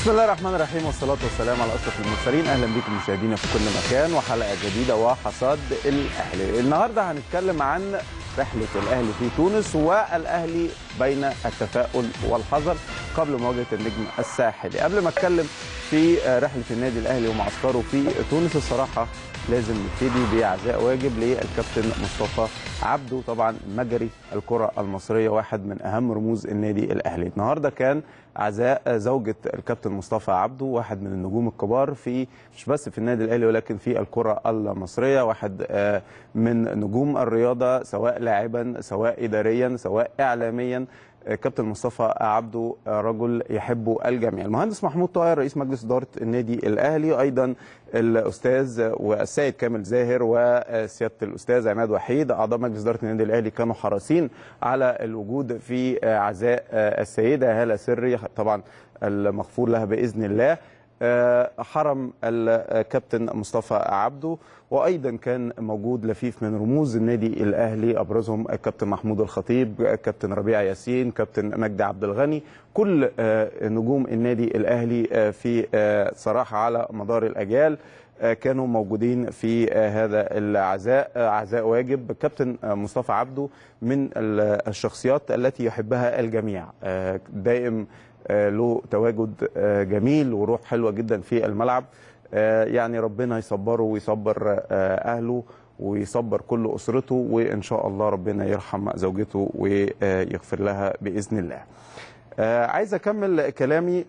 بسم الله الرحمن الرحيم والصلاة والسلام على أشرف المرسلين أهلا بكم مشاهدينا في كل مكان وحلقة جديدة وحصاد الأهلي النهاردة هنتكلم عن رحلة الأهلي في تونس والأهلي بين التفاؤل والحذر قبل مواجهة النجم الساحلي قبل ما أتكلم في رحلة النادي الأهلي ومعسكره في تونس الصراحة لازم نبتدي بعزاء واجب للكابتن مصطفى عبده طبعا مجري الكرة المصرية واحد من أهم رموز النادي الأهلي النهاردة كان عزاء زوجة الكابتن مصطفى عبده واحد من النجوم الكبار في مش بس في النادي الأهلي ولكن في الكرة المصرية واحد من نجوم الرياضة سواء لاعبا سواء إداريا سواء إعلاميا كابتن مصطفى عبده رجل يحب الجميع المهندس محمود طاهر رئيس مجلس اداره النادي الاهلي ايضا الاستاذ والسيد كامل زاهر وسياده الاستاذ عماد وحيد اعضاء مجلس اداره النادي الاهلي كانوا حريصين على الوجود في عزاء السيده هاله سري طبعا المغفور لها باذن الله حرم الكابتن مصطفى عبده وايضا كان موجود لفيف من رموز النادي الاهلي ابرزهم الكابتن محمود الخطيب الكابتن ربيع ياسين كابتن مجدي عبد الغني كل نجوم النادي الاهلي في صراحه على مدار الاجيال كانوا موجودين في هذا العزاء عزاء واجب كابتن مصطفى عبده من الشخصيات التي يحبها الجميع دائم له تواجد جميل وروح حلوه جدا في الملعب يعني ربنا يصبره ويصبر اهله ويصبر كل اسرته وان شاء الله ربنا يرحم زوجته ويغفر لها باذن الله. عايز اكمل كلامي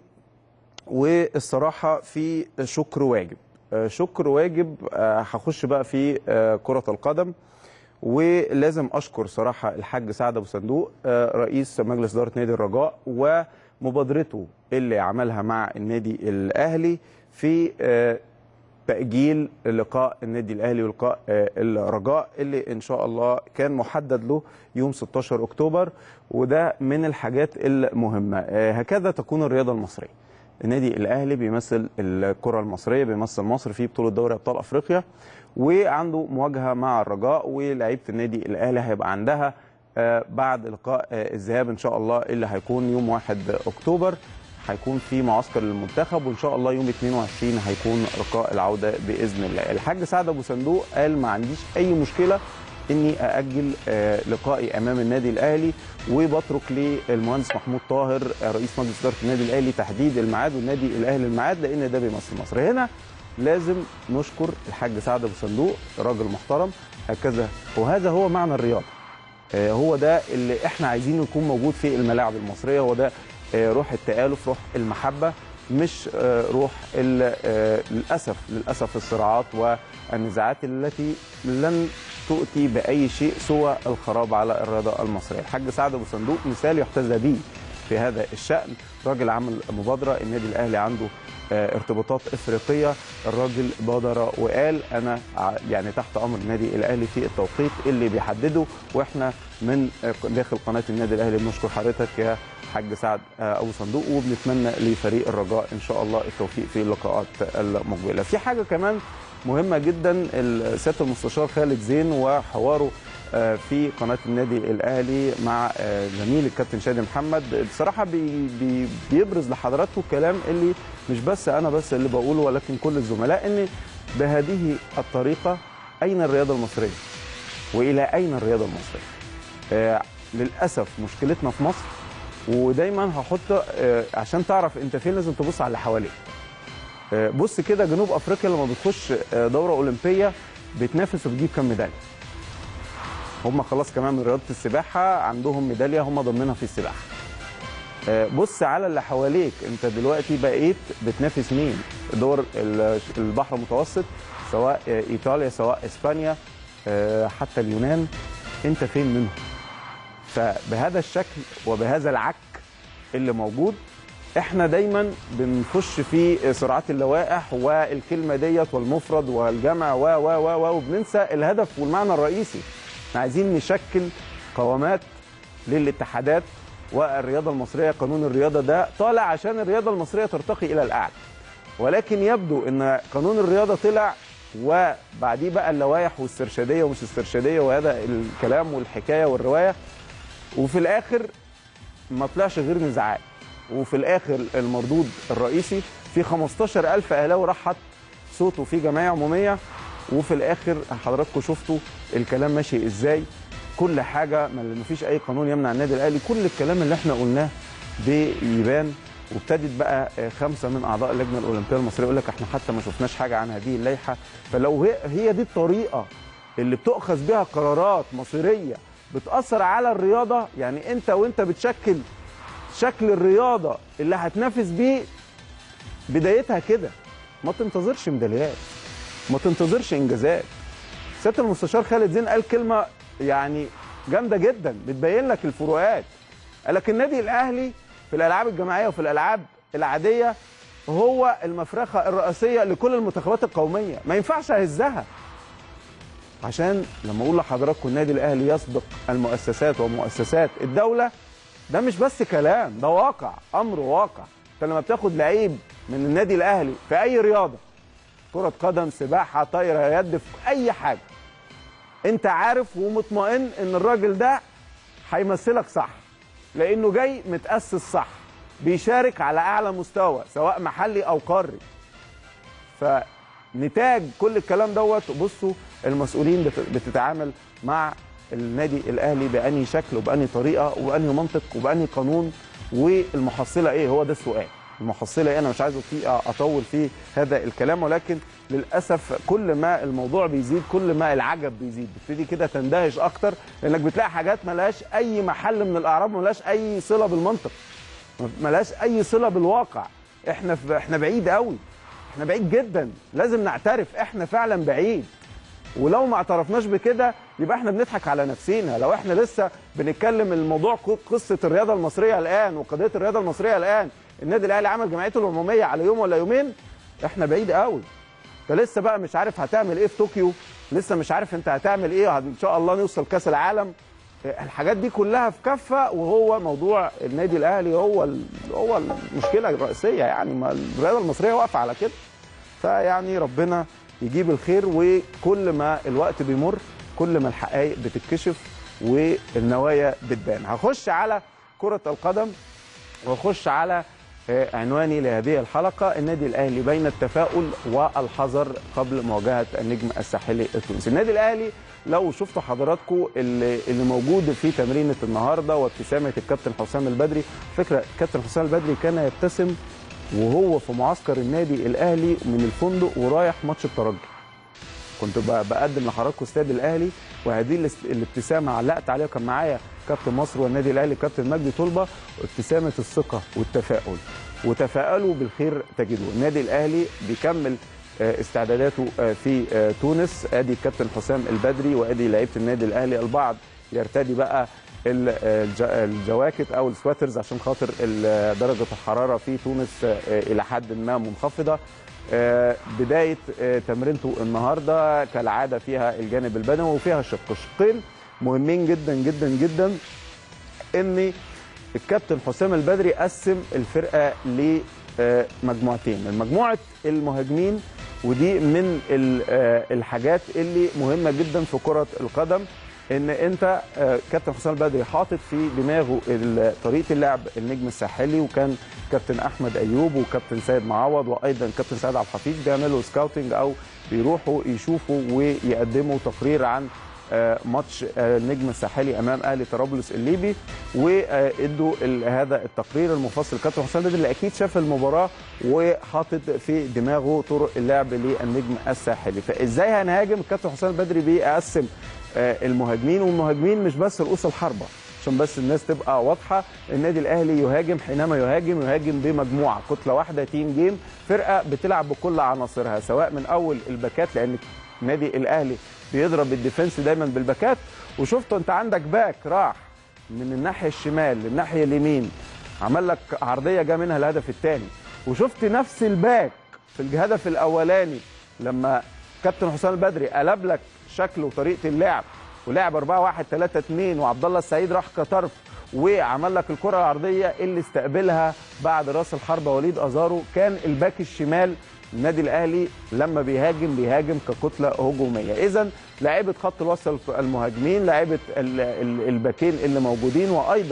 والصراحه في شكر واجب. شكر واجب هخش بقى في كره القدم ولازم اشكر صراحه الحاج سعد ابو صندوق رئيس مجلس اداره نادي الرجاء و مبادرته اللي عملها مع النادي الاهلي في تاجيل لقاء النادي الاهلي ولقاء الرجاء اللي ان شاء الله كان محدد له يوم 16 اكتوبر وده من الحاجات المهمه هكذا تكون الرياضه المصريه النادي الاهلي بيمثل الكره المصريه بيمثل مصر في بطوله دوري ابطال افريقيا وعنده مواجهه مع الرجاء ولاعيبه النادي الاهلي هيبقى عندها بعد لقاء الذهاب ان شاء الله اللي هيكون يوم 1 اكتوبر هيكون في معسكر للمنتخب وان شاء الله يوم 22 هيكون لقاء العوده باذن الله. الحاج سعد ابو صندوق قال ما عنديش اي مشكله اني ااجل لقائي امام النادي الاهلي وبترك للمهندس محمود طاهر رئيس مجلس اداره النادي الاهلي تحديد الميعاد والنادي الاهلي الميعاد لان ده بيمثل مصر. هنا لازم نشكر الحاج سعد ابو صندوق راجل محترم هكذا وهذا هو معنى الرياضه. هو ده اللي احنا عايزينه يكون موجود في الملاعب المصريه هو ده روح التآلف روح المحبه مش روح للاسف للاسف الصراعات والنزاعات التي لن تؤتي باي شيء سوى الخراب على الرياضه المصريه الحاج سعد ابو صندوق مثال يحتذى به في هذا الشان راجل عمل مبادره النادي الاهلي عنده ارتباطات افريقيه الراجل بادر وقال انا يعني تحت امر النادي الاهلي في التوقيت اللي بيحدده واحنا من داخل قناه النادي الاهلي بنشكر حضرتك يا حاج سعد ابو صندوق وبنتمنى لفريق الرجاء ان شاء الله التوفيق في اللقاءات المقبله. في حاجه كمان مهمه جدا سياده المستشار خالد زين وحواره في قناه النادي الاهلي مع زميل الكابتن شادي محمد بصراحه بي بي بيبرز لحضراتكم الكلام اللي مش بس انا بس اللي بقوله ولكن كل الزملاء ان بهذه الطريقه اين الرياضه المصريه؟ والى اين الرياضه المصريه؟ آه للاسف مشكلتنا في مصر ودايما هحط آه عشان تعرف انت فين لازم تبص على اللي حواليك. آه بص كده جنوب افريقيا لما بتخش دوره اولمبيه بتنافس وبتجيب كام ميداليه؟ هم خلاص كمان من رياضه السباحه عندهم ميداليه هم ضامنينها في السباحه. بص على اللي حواليك انت دلوقتي بقيت بتنافس مين؟ دور البحر المتوسط سواء ايطاليا سواء اسبانيا حتى اليونان انت فين منهم؟ فبهذا الشكل وبهذا العك اللي موجود احنا دايما بنخش في صراعات اللوائح والكلمه ديت والمفرد والجمع و و و وبننسى الهدف والمعنى الرئيسي احنا عايزين نشكل قوامات للاتحادات والرياضه المصريه قانون الرياضه ده طالع عشان الرياضه المصريه ترتقي الى الاعلى ولكن يبدو ان قانون الرياضه طلع وبعديه بقى اللوائح والاسترشاديه ومش استرشاديه وهذا الكلام والحكايه والروايه وفي الاخر ما طلعش غير نزاعات وفي الاخر المردود الرئيسي في 15000 اهلاوي راح حط صوته في جمعيه عموميه وفي الاخر حضراتكم شفتوا الكلام ماشي ازاي كل حاجه ما فيش اي قانون يمنع النادي الاهلي كل الكلام اللي احنا قلناه بيبان وابتدت بقى خمسه من اعضاء اللجنه الاولمبيه المصريه يقول لك احنا حتى ما شفناش حاجه عن هذه اللائحه فلو هي, هي دي الطريقه اللي بتؤخذ بها قرارات مصيريه بتاثر على الرياضه يعني انت وانت بتشكل شكل الرياضه اللي هتنافس بيه بدايتها كده ما تنتظرش ميداليات ما تنتظرش انجازات سياده المستشار خالد زين قال كلمه يعني جامده جدا بتبين لك الفروقات قال لك النادي الاهلي في الالعاب الجماعيه وفي الالعاب العاديه هو المفرخه الرئيسيه لكل المنتخبات القوميه ما ينفعش اهزها عشان لما اقول لحضراتكم النادي الاهلي يسبق المؤسسات ومؤسسات الدوله ده مش بس كلام ده واقع امر واقع انت لما بتاخد لعيب من النادي الاهلي في اي رياضه كره قدم سباحه طايره يد في اي حاجه انت عارف ومطمئن ان الراجل ده هيمثلك صح لانه جاي متاسس صح بيشارك على اعلى مستوى سواء محلي او قاري فنتاج كل الكلام دوت بصوا المسؤولين بتتعامل مع النادي الاهلي باني شكل وباني طريقه وباني منطق وباني قانون والمحصله ايه هو ده السؤال المحصله ايه انا مش عايز اطول في هذا الكلام ولكن للاسف كل ما الموضوع بيزيد كل ما العجب بيزيد بتبتدي كده تندهش اكتر لانك بتلاقي حاجات ملهاش اي محل من الاعراب ملهاش اي صله بالمنطق ملهاش اي صله بالواقع احنا في احنا بعيد قوي احنا بعيد جدا لازم نعترف احنا فعلا بعيد ولو ما اعترفناش بكده يبقى احنا بنضحك على نفسينا لو احنا لسه بنتكلم الموضوع قصه الرياضه المصريه الان وقضيه الرياضه المصريه الان النادي الاهلي عمل جمعيته العموميه على يوم ولا يومين احنا بعيد قوي انت لسه بقى مش عارف هتعمل ايه في طوكيو لسه مش عارف انت هتعمل ايه ان شاء الله نوصل كاس العالم الحاجات دي كلها في كفه وهو موضوع النادي الاهلي هو ال... هو المشكله الرئيسيه يعني ما الرياضه المصريه واقفه على كده فيعني ربنا يجيب الخير وكل ما الوقت بيمر كل ما الحقائق بتتكشف والنوايا بتبان هخش على كره القدم واخش على عنواني لهذه الحلقه النادي الاهلي بين التفاؤل والحذر قبل مواجهه النجم الساحلي التونسي النادي الاهلي لو شفتوا حضراتكم اللي, اللي موجود في تمرينه النهارده وابتسامه الكابتن حسام البدري فكره الكابتن حسام البدري كان يبتسم وهو في معسكر النادي الاهلي من الفندق ورايح ماتش الترجي كنت بقدم لحضراتكم استاد الاهلي وهذه الابتسامه علقت عليها كان معايا كابتن مصر والنادي الاهلي كابتن مجدي طلبه ابتسامه الثقه والتفاؤل وتفائلوا بالخير تجدوه النادي الاهلي بيكمل استعداداته في تونس ادي الكابتن حسام البدري وادي لعيبه النادي الاهلي البعض يرتدي بقى الجواكت او السواترز عشان خاطر درجه الحراره في تونس الى حد ما منخفضه بدايه تمرينته النهارده كالعاده فيها الجانب البدني وفيها شق شقين مهمين جدا جدا جدا ان الكابتن حسام البدري قسم الفرقه لمجموعتين مجموعه المهاجمين ودي من الحاجات اللي مهمه جدا في كره القدم ان انت كابتن حسام البدري حاطط في دماغه طريقه اللعب النجم الساحلي وكان كابتن احمد ايوب وكابتن سيد معوض وايضا كابتن سيد عبد الحفيظ بيعملوا سكاوتنج او بيروحوا يشوفوا ويقدموا تقرير عن ماتش النجم الساحلي امام اهلي طرابلس الليبي وادوا هذا التقرير المفصل كابتن حسام البدري اللي اكيد شاف المباراه وحاطط في دماغه طرق اللعب للنجم الساحلي فازاي هنهاجم الكابتن حسام البدري بيقسم المهاجمين والمهاجمين مش بس رؤوس الحربه عشان بس الناس تبقى واضحه النادي الاهلي يهاجم حينما يهاجم يهاجم بمجموعه كتله واحده تيم جيم فرقه بتلعب بكل عناصرها سواء من اول الباكات لان النادي الاهلي بيضرب الديفنس دايما بالباكات وشفتوا انت عندك باك راح من الناحيه الشمال للناحيه اليمين عمل لك عرضيه جا منها الهدف الثاني وشفت نفس الباك في الهدف الاولاني لما كابتن حسام البدري قلب لك شكل وطريقه اللعب ولعب 4 1 3 2 وعبد الله السعيد راح كطرف وعمل لك الكره العرضيه اللي استقبلها بعد راس الحربه وليد ازارو كان الباك الشمال النادي الاهلي لما بيهاجم بيهاجم ككتله هجوميه اذا لاعيبه خط الوسط المهاجمين لاعيبه الباكين اللي موجودين وايضا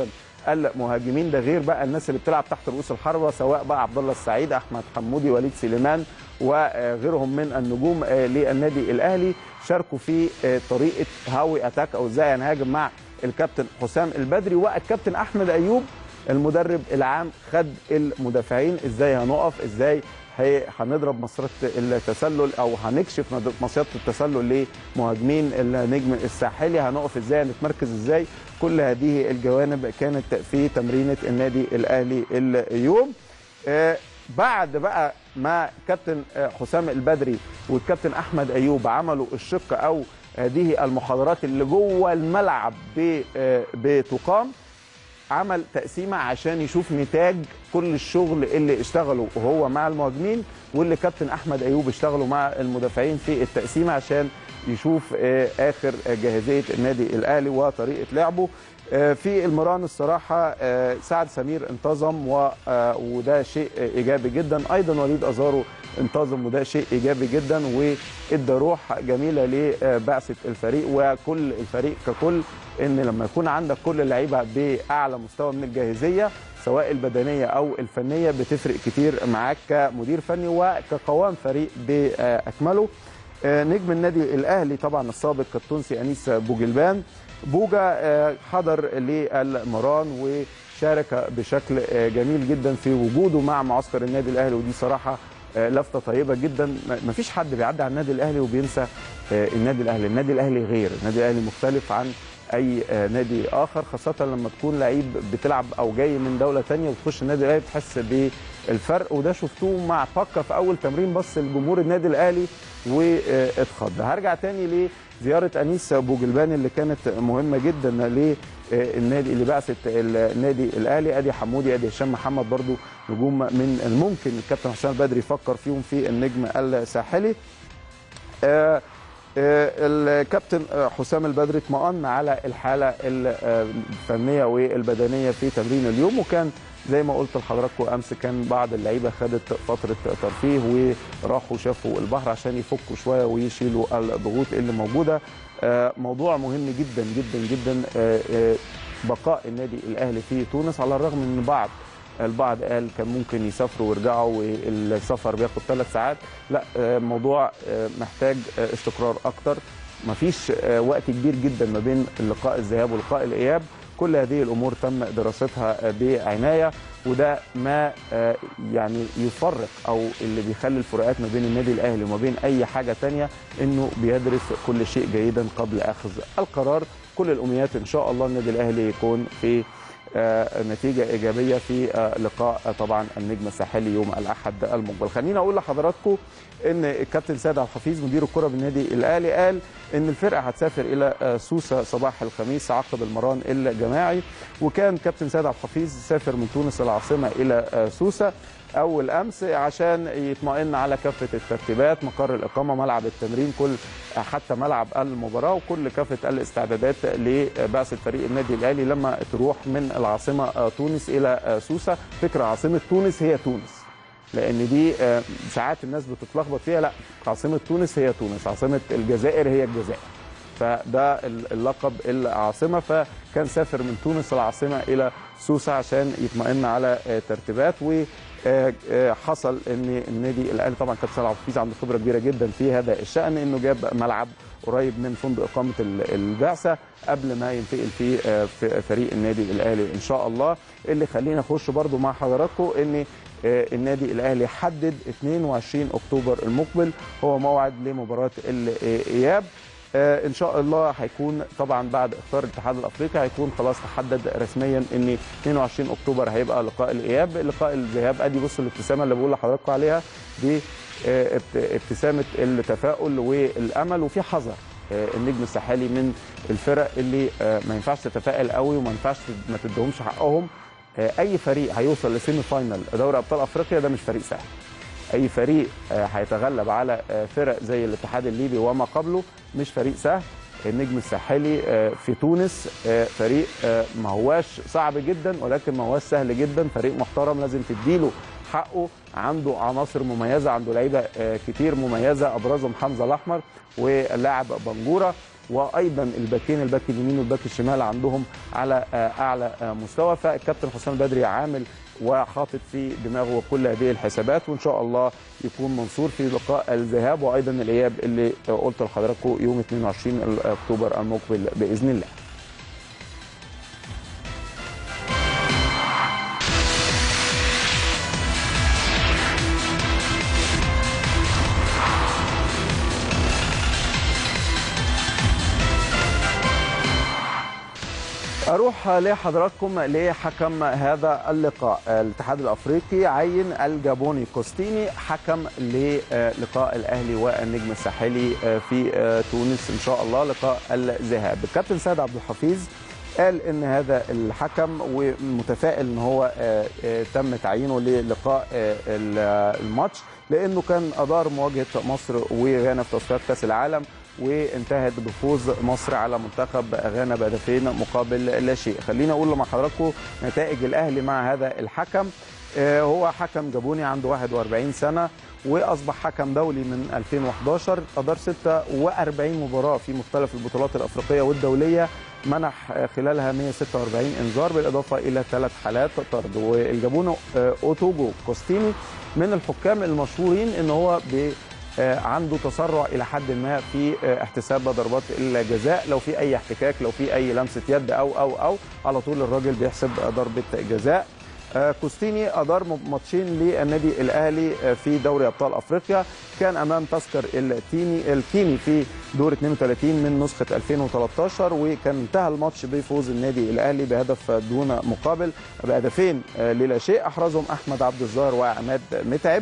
المهاجمين ده غير بقى الناس اللي بتلعب تحت رؤوس الحربه سواء بقى عبد الله السعيد احمد حمودي وليد سليمان وغيرهم من النجوم للنادي الاهلي شاركوا في طريقه هاوي اتاك او ازاي هنهاجم مع الكابتن حسام البدري والكابتن احمد ايوب المدرب العام خد المدافعين ازاي هنقف ازاي هنضرب مصيده التسلل او هنكشف مصيده التسلل لمهاجمين النجم الساحلي هنقف ازاي هنتمركز ازاي كل هذه الجوانب كانت في تمرينه النادي الاهلي اليوم بعد بقى ما كابتن حسام البدري والكابتن احمد ايوب عملوا الشق او هذه المحاضرات اللي جوه الملعب بتقام عمل تقسيمه عشان يشوف نتاج كل الشغل اللي اشتغله وهو مع المهاجمين واللي كابتن احمد ايوب اشتغلوا مع المدافعين في التقسيمه عشان يشوف اخر جاهزيه النادي الاهلي وطريقه لعبه في المران الصراحه سعد سمير انتظم وده شيء ايجابي جدا ايضا وليد ازارو انتظم وده شيء ايجابي جدا وادى روح جميله لبعثه الفريق وكل الفريق ككل ان لما يكون عندك كل اللعيبه باعلى مستوى من الجاهزيه سواء البدنيه او الفنيه بتفرق كتير معاك كمدير فني وكقوام فريق باكمله نجم النادي الاهلي طبعا السابق التونسي انيس بوجلبان بوجا حضر للمران وشارك بشكل جميل جدا في وجوده مع معسكر النادي الاهلي ودي صراحه لفته طيبه جدا ما فيش حد بيعدي على النادي الاهلي وبينسى النادي الاهلي النادي الاهلي غير النادي الاهلي مختلف عن اي نادي اخر خاصه لما تكون لعيب بتلعب او جاي من دوله ثانيه وتخش النادي الاهلي بتحس بالفرق وده شفتوه مع باكا في اول تمرين بص لجمهور النادي الاهلي واتخض هرجع تاني لزياره انيس بوجلبان اللي كانت مهمه جدا للنادي اللي بعثت النادي الاهلي ادي حمودي ادي هشام محمد برضو نجوم من الممكن الكابتن حسام البدري يفكر فيهم في النجم الساحلي آه الكابتن حسام البدري اطمأن على الحالة الفنية والبدنية في تمرين اليوم وكان زي ما قلت لحضراتكم امس كان بعض اللعيبه خدت فتره ترفيه وراحوا شافوا البحر عشان يفكوا شويه ويشيلوا الضغوط اللي موجوده موضوع مهم جدا جدا جدا بقاء النادي الاهلي في تونس على الرغم من بعض البعض قال كان ممكن يسافروا ويرجعوا والسفر بياخد ثلاث ساعات لا الموضوع محتاج استقرار اكتر مفيش وقت كبير جدا ما بين لقاء الذهاب ولقاء الاياب كل هذه الامور تم دراستها بعنايه وده ما يعني يفرق او اللي بيخلي الفروقات ما بين النادي الاهلي وما بين اي حاجه تانية انه بيدرس كل شيء جيدا قبل اخذ القرار كل الامنيات ان شاء الله النادي الاهلي يكون في نتيجه ايجابيه في لقاء طبعا النجم الساحلي يوم الاحد المقبل خليني اقول لحضراتكم ان الكابتن سيد عبد الحفيظ مدير الكره بالنادي الاهلي قال ان الفرقه هتسافر الى سوسه صباح الخميس عقب المران الجماعي وكان كابتن سيد عبد الحفيظ سافر من تونس العاصمه الى سوسه اول امس عشان يطمئن على كافه الترتيبات مقر الاقامه ملعب التمرين كل حتى ملعب المباراه وكل كافه الاستعدادات لبعثه فريق النادي الاهلي لما تروح من العاصمه تونس الى سوسه فكره عاصمه تونس هي تونس لان دي ساعات الناس بتتلخبط فيها لا عاصمه تونس هي تونس عاصمه الجزائر هي الجزائر فده اللقب العاصمه فكان سافر من تونس العاصمه الى سوسه عشان يطمئن على ترتيبات و حصل ان النادي الاهلي طبعا كابتن سيد عبد الحفيظ عنده خبره كبيره جدا في هذا الشان انه جاب ملعب قريب من فندق اقامه البعثه قبل ما ينتقل فيه في فريق النادي الاهلي ان شاء الله اللي خلينا نخش برضو مع حضراتكم ان النادي الاهلي حدد 22 اكتوبر المقبل هو موعد لمباراه الاياب ان شاء الله هيكون طبعا بعد اختار الاتحاد الافريقي هيكون خلاص تحدد رسميا ان 22 اكتوبر هيبقى لقاء الاياب لقاء الذهاب ادي بصوا الابتسامه اللي بقول لحضراتكم عليها دي ابتسامه التفاؤل والامل وفي حذر النجم الساحلي من الفرق اللي ما ينفعش تتفائل قوي وما ينفعش ما تديهمش حقهم اي فريق هيوصل لسيمي فاينل دوري ابطال افريقيا ده مش فريق سهل اي فريق هيتغلب على فرق زي الاتحاد الليبي وما قبله مش فريق سهل النجم الساحلي في تونس فريق ما هواش صعب جدا ولكن ما هواش سهل جدا فريق محترم لازم تديله حقه عنده عناصر مميزه عنده لعيبه آه، كتير مميزه ابرزهم حمزه الاحمر واللاعب بنجوره وايضا الباكين الباك اليمين والباك الشمال عندهم على آه، اعلى آه، مستوى فالكابتن حسام البدري عامل وحاطط في دماغه كل هذه الحسابات وان شاء الله يكون منصور في لقاء الذهاب وايضا الاياب اللي آه، قلت لحضراتكم يوم 22 اكتوبر المقبل باذن الله. اروح لحضراتكم لحكم هذا اللقاء الاتحاد الافريقي عين الجابوني كوستيني حكم للقاء الاهلي والنجم الساحلي في تونس ان شاء الله لقاء الذهاب الكابتن سيد عبد الحفيظ قال ان هذا الحكم ومتفائل ان هو آه، آه، تم تعيينه للقاء آه، الماتش لانه كان ادار مواجهه مصر وغانا في تصفيات كاس العالم وانتهت بفوز مصر على منتخب غانا بهدفين مقابل لا شيء خلينا اقول مع حضراتكم نتائج الاهلي مع هذا الحكم آه، هو حكم جابوني عنده 41 سنه واصبح حكم دولي من 2011 ادار 46 مباراه في مختلف البطولات الافريقيه والدوليه منح آه، خلالها 146 انذار بالاضافه الى ثلاث حالات طرد والجابوني آه، اوتوجو كوستيني من الحكام المشهورين ان هو ب آه، عنده تسرع الى حد ما في آه، احتساب ضربات الجزاء لو في اي احتكاك لو في اي لمسه يد او او او على طول الراجل بيحسب ضربه جزاء آه، كوستيني ادار ماتشين للنادي الاهلي آه، في دوري ابطال افريقيا كان امام تذكر التيني الكيني في دور 32 من نسخه 2013 وكان انتهى الماتش بفوز النادي الاهلي بهدف دون مقابل بهدفين آه، للا شيء احرزهم احمد عبد الظاهر وعماد متعب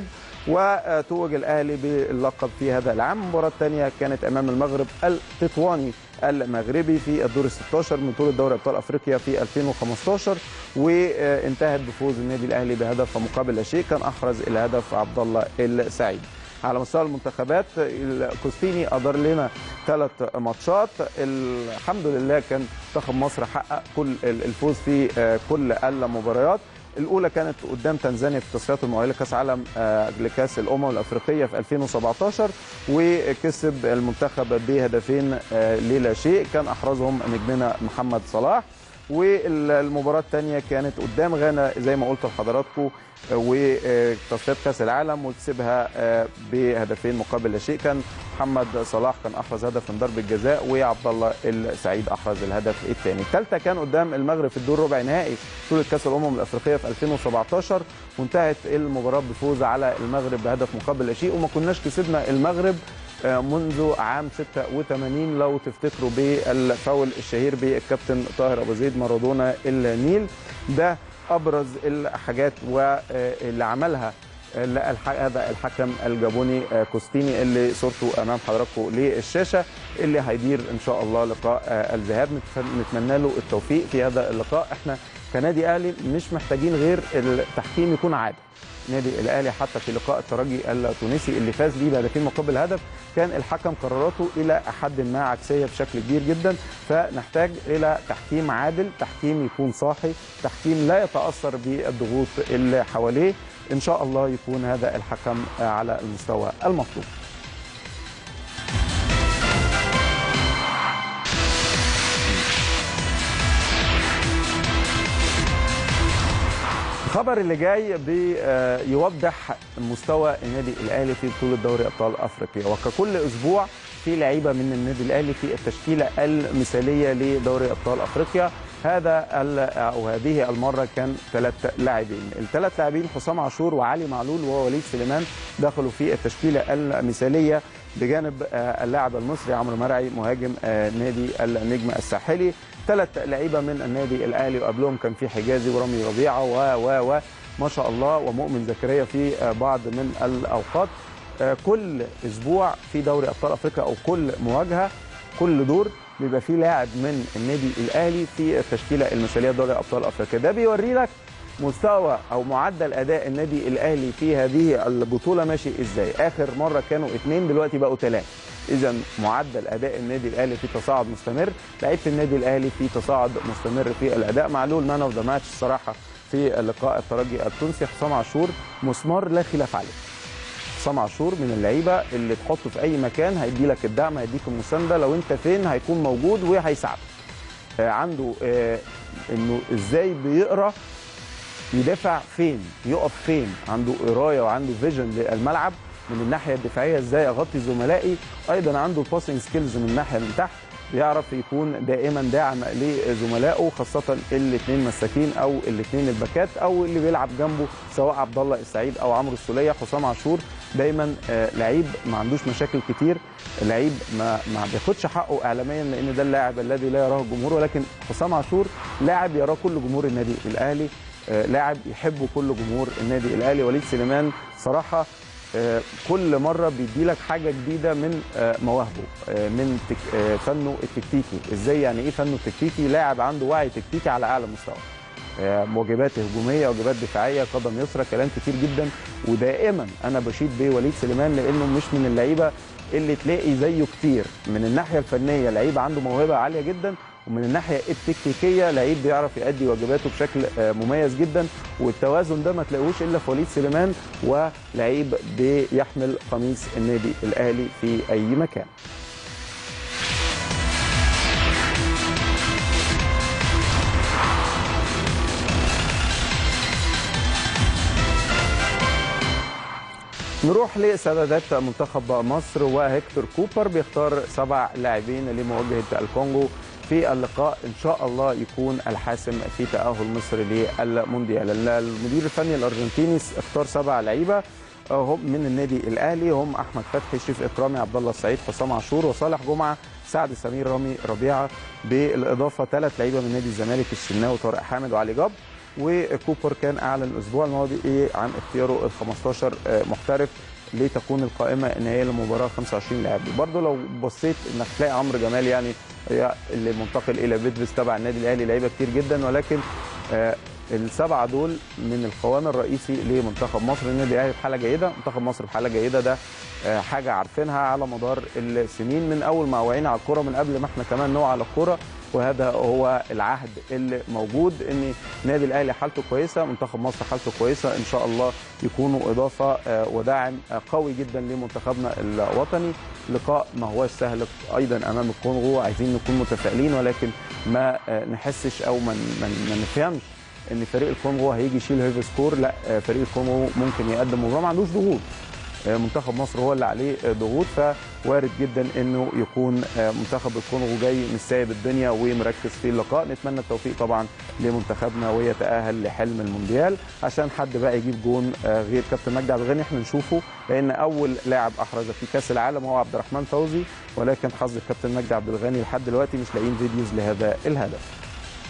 وتوج الاهلي باللقب في هذا العام المباراه الثانيه كانت امام المغرب التطواني المغربي في الدور ال 16 من بطوله دوري ابطال افريقيا في 2015 وانتهت بفوز النادي الاهلي بهدف مقابل لا شيء كان احرز الهدف عبد الله السعيد على مستوى المنتخبات الكوستيني ادار لنا ثلاث ماتشات الحمد لله كان منتخب مصر حقق كل الفوز في كل المباريات الاولى كانت قدام تنزانيا في التصفيات المؤهله لكاس عالم آه، لكاس الامم الافريقيه في 2017 وكسب المنتخب بهدفين آه، للا شيء كان احرزهم نجمنا محمد صلاح والمباراه الثانيه كانت قدام غانا زي ما قلت لحضراتكم وتصفيات كاس العالم وكسبها آه، بهدفين مقابل لا شيء كان محمد صلاح كان احرز هدف من ضربه جزاء وعبد الله السعيد احرز الهدف الثاني الثالثه كان قدام المغرب في الدور ربع نهائي بطوله كاس الامم الافريقيه في 2017 وانتهت المباراه بفوز على المغرب بهدف مقابل لا شيء وما كناش كسبنا المغرب آه، منذ عام 86 لو تفتكروا بالفاول الشهير بالكابتن طاهر ابو زيد مارادونا النيل ده ابرز الحاجات واللي عملها الح- هذا الحكم الجابوني آه، كوستيني اللي صورته امام حضراتكم للشاشه اللي هيدير ان شاء الله لقاء آه، الذهاب نتف- نتمنى له التوفيق في هذا اللقاء احنا كنادي اهلي مش محتاجين غير التحكيم يكون عادل نادي الاهلي حتى في لقاء الترجي التونسي اللي فاز بيه بهدفين مقابل هدف كان الحكم قراراته الى حد ما عكسيه بشكل كبير جدا فنحتاج الى تحكيم عادل تحكيم يكون صاحي تحكيم لا يتاثر بالضغوط اللي حواليه ان شاء الله يكون هذا الحكم على المستوى المطلوب الخبر اللي جاي بيوضح مستوى النادي الاهلي في بطوله دوري ابطال افريقيا وككل اسبوع في لعيبه من النادي الاهلي في التشكيله المثاليه لدوري ابطال افريقيا هذا ال- او هذه المره كان ثلاث لاعبين الثلاث لاعبين حسام عاشور وعلي معلول ووليد سليمان دخلوا في التشكيله المثاليه بجانب آه، اللاعب المصري عمرو مرعي مهاجم آه، نادي النجم الساحلي ثلاث لعيبه من النادي الاهلي وقبلهم كان في حجازي ورامي ربيعه و و و ما شاء الله ومؤمن زكريا في آه، بعض من الاوقات آه، كل اسبوع في دوري ابطال افريقيا او كل مواجهه كل دور بيبقى فيه لاعب من النادي الاهلي في التشكيله المثاليه دوري ابطال افريقيا ده بيوري لك مستوى او معدل اداء النادي الاهلي في هذه البطوله ماشي ازاي اخر مره كانوا اثنين دلوقتي بقوا ثلاثه اذا معدل اداء النادي الاهلي في تصاعد مستمر لعيبه النادي الاهلي في تصاعد مستمر في الاداء معلول مان اوف ذا ماتش الصراحه في لقاء الترجي التونسي حسام عاشور مسمار لا خلاف عليه حسام عاشور من اللعيبه اللي تحطه في اي مكان هيدي لك الدعم هيديك المسانده لو انت فين هيكون موجود وهيساعدك آه، عنده آه، انه ازاي بيقرا يدافع فين يقف فين عنده قرايه وعنده فيجن للملعب من الناحيه الدفاعيه ازاي اغطي زملائي ايضا عنده الباسنج سكيلز من الناحيه من تحت بيعرف يكون دائما داعم لزملائه خاصه الاثنين مساكين او الاثنين الباكات او اللي بيلعب جنبه سواء عبد الله السعيد او عمرو السوليه حسام عاشور دايما آه، لعيب ما عندوش مشاكل كتير لعيب ما ما بياخدش حقه اعلاميا لان ده اللاعب الذي لا يراه الجمهور ولكن حسام عاشور لاعب يراه كل جمهور النادي الاهلي آه، لاعب يحبه كل جمهور النادي الاهلي وليد سليمان صراحه آه، كل مره بيدي لك حاجه جديده من آه، مواهبه آه، من تك- آه، فنه التكتيكي ازاي يعني ايه فنه التكتيكي لاعب عنده وعي تكتيكي على اعلى مستوى آه، واجبات هجوميه واجبات دفاعيه قدم يسرى كلام كتير جدا ودائما انا بشيد بوليد سليمان لانه مش من اللعيبه اللي تلاقي زيه كتير من الناحيه الفنيه لعيب عنده موهبه عاليه جدا ومن الناحيه التكتيكيه لعيب بيعرف يؤدي واجباته بشكل آه، مميز جدا والتوازن ده ما تلاقوش الا في وليد سليمان ولعيب بيحمل قميص النادي الاهلي في اي مكان نروح لسدادات منتخب مصر وهيكتور كوبر بيختار سبع لاعبين لمواجهه الكونغو في اللقاء ان شاء الله يكون الحاسم في تاهل مصر للمونديال المدير الفني الارجنتيني اختار سبع لعيبه هم من النادي الاهلي هم احمد فتحي شريف اكرامي عبد الله السعيد حسام عاشور وصالح جمعه سعد سمير رامي ربيعه بالاضافه ثلاث لعيبه من نادي الزمالك الشناوي طارق حامد وعلي جاب وكوبر كان اعلن الاسبوع الماضي إيه عن اختياره ال 15 محترف لتكون القائمه النهائيه للمباراه 25 لاعب برضه لو بصيت انك تلاقي عمرو جمال يعني هي اللي منتقل الى بيدفيس تبع النادي الاهلي لعيبه كتير جدا ولكن آه السبعه دول من القوام الرئيسي لمنتخب مصر النادي الاهلي في حاله جيده منتخب مصر في حاله جيده ده آه حاجه عارفينها على مدار السنين من اول ما وعينا على الكوره من قبل ما احنا كمان نوع على الكوره وهذا هو العهد اللي موجود ان النادي الاهلي حالته كويسه منتخب مصر حالته كويسه ان شاء الله يكونوا اضافه آه وداعم آه قوي جدا لمنتخبنا الوطني لقاء ما هوش سهل ايضا امام الكونغو عايزين نكون متفائلين ولكن ما نحسش او ما ما نفهمش ان فريق الكونغو هيجي يشيل هيفي سكور لا فريق الكونغو ممكن يقدم مباراه ما عندوش ضغوط منتخب مصر هو اللي عليه ضغوط فوارد جدا انه يكون منتخب الكونغو جاي مش سايب الدنيا ومركز في اللقاء نتمنى التوفيق طبعا لمنتخبنا ويتاهل لحلم المونديال عشان حد بقى يجيب جون غير كابتن مجدي عبد الغني احنا نشوفه لان اول لاعب احرز في كاس العالم هو عبد الرحمن فوزي ولكن حظ الكابتن مجدي عبد الغني لحد دلوقتي مش لاقيين فيديوز لهذا الهدف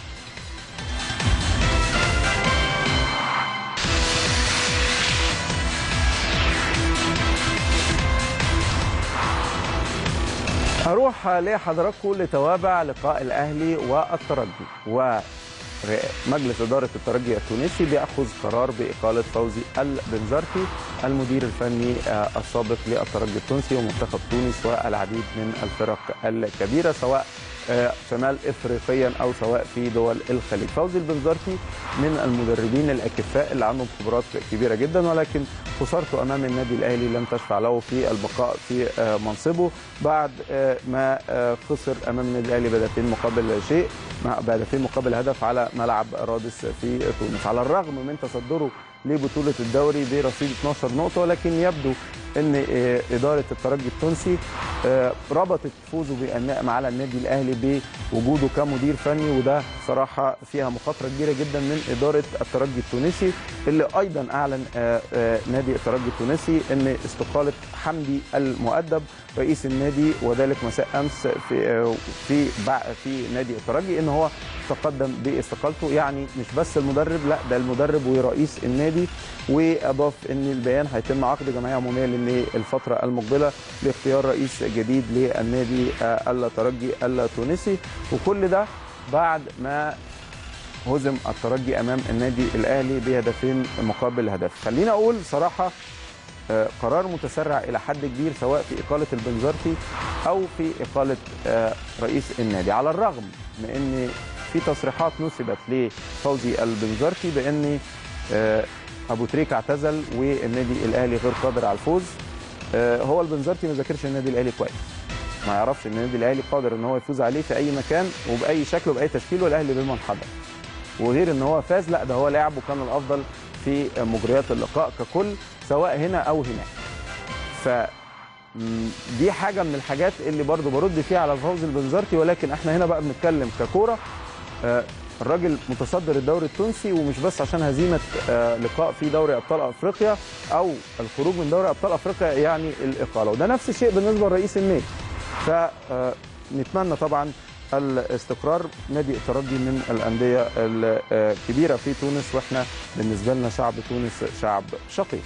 هروح لحضراتكم لتوابع لقاء الاهلي والترجي ومجلس اداره الترجي التونسي بياخذ قرار باقاله فوزي البنزرتي المدير الفني السابق للترجي التونسي ومنتخب تونس والعديد من الفرق الكبيره سواء شمال افريقيا او سواء في دول الخليج فوزي البنزرتي من المدربين الاكفاء اللي عندهم خبرات كبيره جدا ولكن خسارته امام النادي الاهلي لم تشفع له في البقاء في منصبه بعد ما خسر امام النادي الاهلي بهدفين مقابل شيء بهدفين مقابل هدف على ملعب رادس في تونس على الرغم من تصدره لبطوله الدوري برصيد 12 نقطه ولكن يبدو ان اداره الترجي التونسي ربطت فوزه على النادي الاهلي بوجوده كمدير فني وده صراحه فيها مخاطره كبيره جدا من اداره الترجي التونسي اللي ايضا اعلن نادي الترجي التونسي ان استقاله حمدي المؤدب رئيس النادي وذلك مساء امس في في في نادي الترجي ان هو تقدم باستقالته يعني مش بس المدرب لا ده المدرب ورئيس النادي واضاف ان البيان هيتم عقد جمعيه عموميه للفتره المقبله لاختيار رئيس جديد للنادي الترجي التونسي وكل ده بعد ما هزم الترجي امام النادي الاهلي بهدفين مقابل هدف خلينا اقول صراحه قرار متسرع الى حد كبير سواء في اقاله البنزرتي او في اقاله رئيس النادي على الرغم من ان في تصريحات نسبت لفوزي البنزرتي بان آه، ابو تريكه اعتزل والنادي الاهلي غير قادر على الفوز آه، هو البنزرتي ما ذاكرش النادي الاهلي كويس ما يعرفش ان النادي الاهلي قادر ان هو يفوز عليه في اي مكان وباي شكل وباي تشكيل والاهلي بمن حضر وغير ان هو فاز لا ده هو لعب وكان الافضل في مجريات اللقاء ككل سواء هنا او هناك ف م، دي حاجه من الحاجات اللي برضو برد فيها على فوز البنزرتي ولكن احنا هنا بقى بنتكلم ككوره آه، الراجل متصدر الدوري التونسي ومش بس عشان هزيمه آه، لقاء في دوري ابطال افريقيا او الخروج من دوري ابطال افريقيا يعني الاقاله وده نفس الشيء بالنسبه لرئيس النادي فنتمنى طبعا الاستقرار نادي الترجي من الانديه الكبيره في تونس واحنا بالنسبه لنا شعب تونس شعب شقيق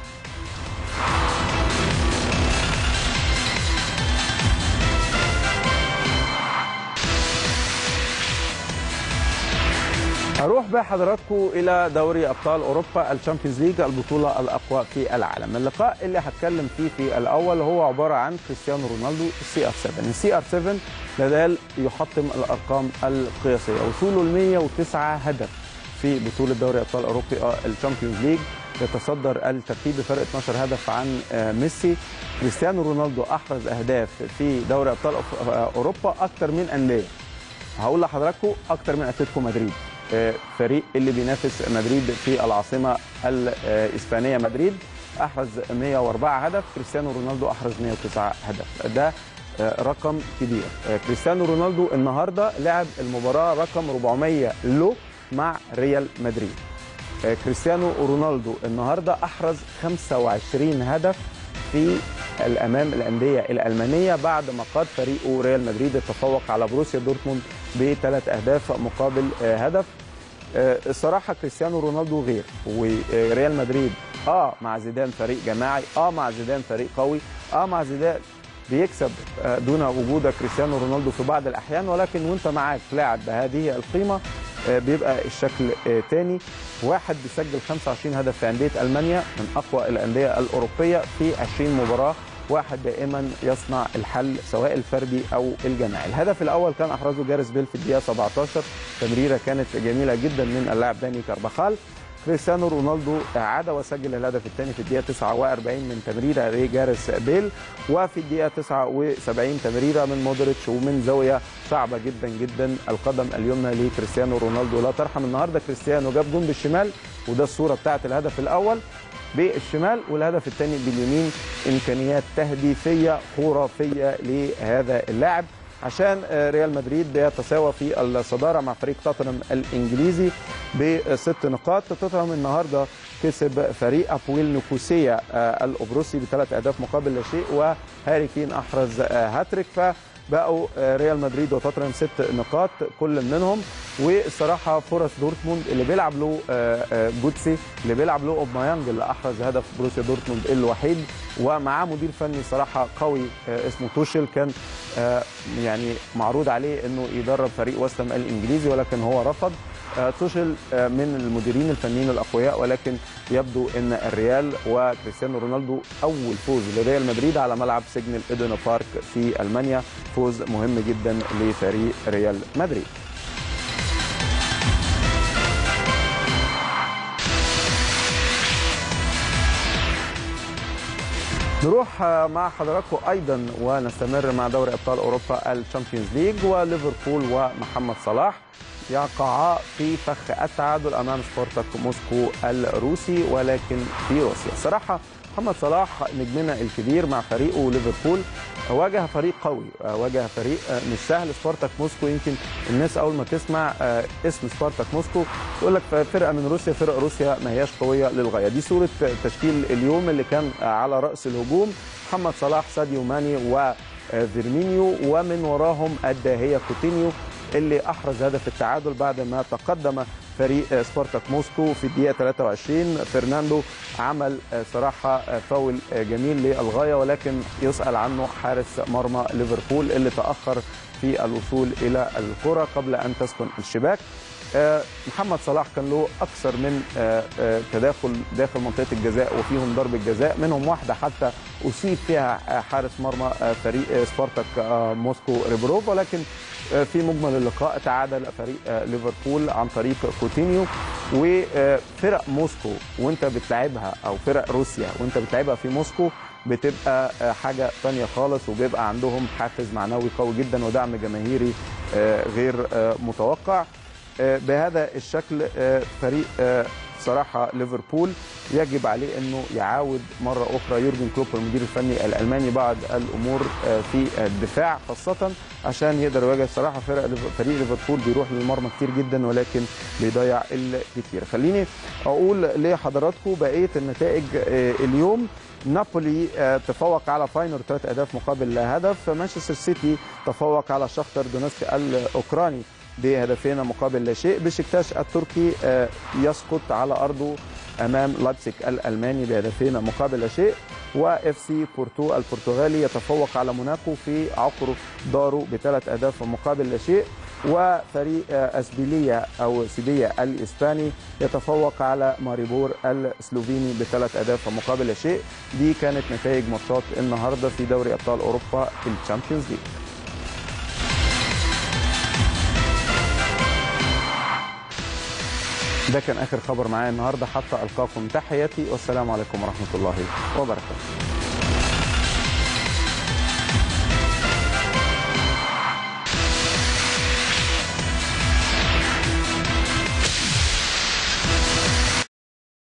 هروح بحضراتكم الى دوري ابطال اوروبا الشامبيونز ليج البطوله الاقوى في العالم اللقاء اللي هتكلم فيه في الاول هو عباره عن كريستيانو رونالدو السي ار 7 السي ار 7 لازال يحطم الارقام القياسيه وصوله ل 109 هدف في بطوله دوري ابطال اوروبا الشامبيونز ليج يتصدر الترتيب بفرق 12 هدف عن آه، ميسي كريستيانو رونالدو احرز اهداف في دوري ابطال أف- آه، اوروبا اكثر من انديه هقول لحضراتكم اكتر من اتلتيكو مدريد آه، فريق اللي بينافس مدريد في العاصمه الاسبانيه مدريد احرز 104 هدف كريستيانو رونالدو احرز 109 هدف ده آه، رقم كبير آه، كريستيانو رونالدو النهارده لعب المباراه رقم 400 له مع ريال مدريد آه، كريستيانو رونالدو النهارده احرز 25 هدف في الامام الانديه الالمانيه بعد ما قاد فريقه ريال مدريد التفوق على بروسيا دورتموند بثلاث اهداف مقابل آه، هدف آه، الصراحه كريستيانو رونالدو غير وريال مدريد اه مع زيدان فريق جماعي اه مع زيدان فريق قوي اه مع زيدان بيكسب آه، دون وجود كريستيانو رونالدو في بعض الاحيان ولكن وانت معاك لاعب بهذه القيمه آه، بيبقى الشكل آه، تاني واحد بيسجل 25 هدف في انديه المانيا من اقوى الانديه الاوروبيه في 20 مباراه واحد دائما يصنع الحل سواء الفردي او الجماعي الهدف الاول كان احرزه جاريس بيل في الدقيقه 17 تمريره كانت جميله جدا من اللاعب داني كارباخال كريستيانو رونالدو عاد وسجل الهدف الثاني في الدقيقه 49 من تمريره لجاريس بيل وفي الدقيقه 79 تمريره من مودريتش ومن زاويه صعبه جدا جدا القدم اليمنى لكريستيانو رونالدو لا ترحم النهارده كريستيانو جاب جون بالشمال وده الصوره بتاعه الهدف الاول بالشمال والهدف الثاني باليمين امكانيات تهديفيه خرافيه لهذا اللاعب عشان آه، ريال مدريد بيتساوى في الصداره مع فريق توتنهام الانجليزي بست نقاط توتنهام النهارده كسب فريق ابويل نيكوسيا آه، القبرصي بثلاث اهداف مقابل لا شيء وهاري كين احرز آه، هاتريك فبقوا آه، ريال مدريد وتوتنهام ست نقاط كل منهم والصراحه فرص دورتموند اللي بيلعب له آه، آه، جوتسي اللي بيلعب له اوبمايانج اللي احرز هدف بروسيا دورتموند الوحيد ومعاه مدير فني صراحه قوي آه، اسمه توشل كان آه، يعني معروض عليه انه يدرب فريق وستم الانجليزي ولكن هو رفض آه، توشل آه، من المديرين الفنيين الاقوياء ولكن يبدو ان الريال وكريستيانو رونالدو اول فوز لريال مدريد على ملعب سجن الايدنا بارك في المانيا فوز مهم جدا لفريق ريال مدريد نروح آه، مع حضراتكم ايضا ونستمر مع دوري ابطال اوروبا الشامبيونز ليج وليفربول ومحمد صلاح يقعا في فخ التعادل امام سبورتاك موسكو الروسي ولكن في روسيا صراحه محمد صلاح نجمنا الكبير مع فريقه ليفربول واجه فريق قوي آه، واجه فريق آه، مش سهل سبارتاك موسكو يمكن الناس اول ما تسمع آه، اسم سبارتاك موسكو تقول لك فرقه من روسيا فرق روسيا ما هياش قويه للغايه دي صوره تشكيل اليوم اللي كان آه، على راس الهجوم محمد صلاح ساديو ماني وفيرمينيو ومن وراهم الداهيه كوتينيو اللي احرز هدف التعادل بعد ما تقدم فريق سبارتاك موسكو في الدقيقه 23 فرناندو عمل صراحه فاول جميل للغايه ولكن يسال عنه حارس مرمى ليفربول اللي تاخر في الوصول الى الكره قبل ان تسكن الشباك آه، محمد صلاح كان له اكثر من آه، آه، تداخل داخل منطقه الجزاء وفيهم ضربه جزاء منهم واحده حتى اصيب فيها آه، حارس مرمى آه، فريق آه، سبارتاك آه، موسكو ريبروف ولكن آه، في مجمل اللقاء تعادل فريق آه، ليفربول عن طريق كوتينيو وفرق موسكو وانت بتلعبها او فرق روسيا وانت بتلعبها في موسكو بتبقى آه، حاجه تانية خالص وبيبقى عندهم حافز معنوي قوي جدا ودعم جماهيري آه، غير آه، متوقع آه، بهذا الشكل آه، فريق آه، صراحه ليفربول يجب عليه انه يعاود مره اخرى يورجن كلوب المدير الفني الالماني بعض الامور آه، في الدفاع خاصه عشان يقدر يواجه صراحه فرق ليف- فريق ليفربول بيروح للمرمى كتير جدا ولكن بيضيع الكتير خليني اقول لحضراتكم بقيه النتائج آه، اليوم نابولي آه، تفوق على فاينر ثلاث اهداف مقابل هدف مانشستر سيتي تفوق على شختر دونيتسك الاوكراني بهدفين مقابل لا شيء بشكتاش التركي آه، يسقط على ارضه امام لايبزيج الالماني بهدفين مقابل لا شيء واف سي بورتو البرتغالي يتفوق على موناكو في عقر داره بثلاث اهداف مقابل لا شيء وفريق آه، اسبيليا او سيبيا الاسباني يتفوق على ماريبور السلوفيني بثلاث اهداف مقابل لا شيء دي كانت نتائج ماتشات النهارده في دوري ابطال اوروبا الشامبيونز ليج ده كان اخر خبر معايا النهارده حتى القاكم تحياتي والسلام عليكم ورحمه الله وبركاته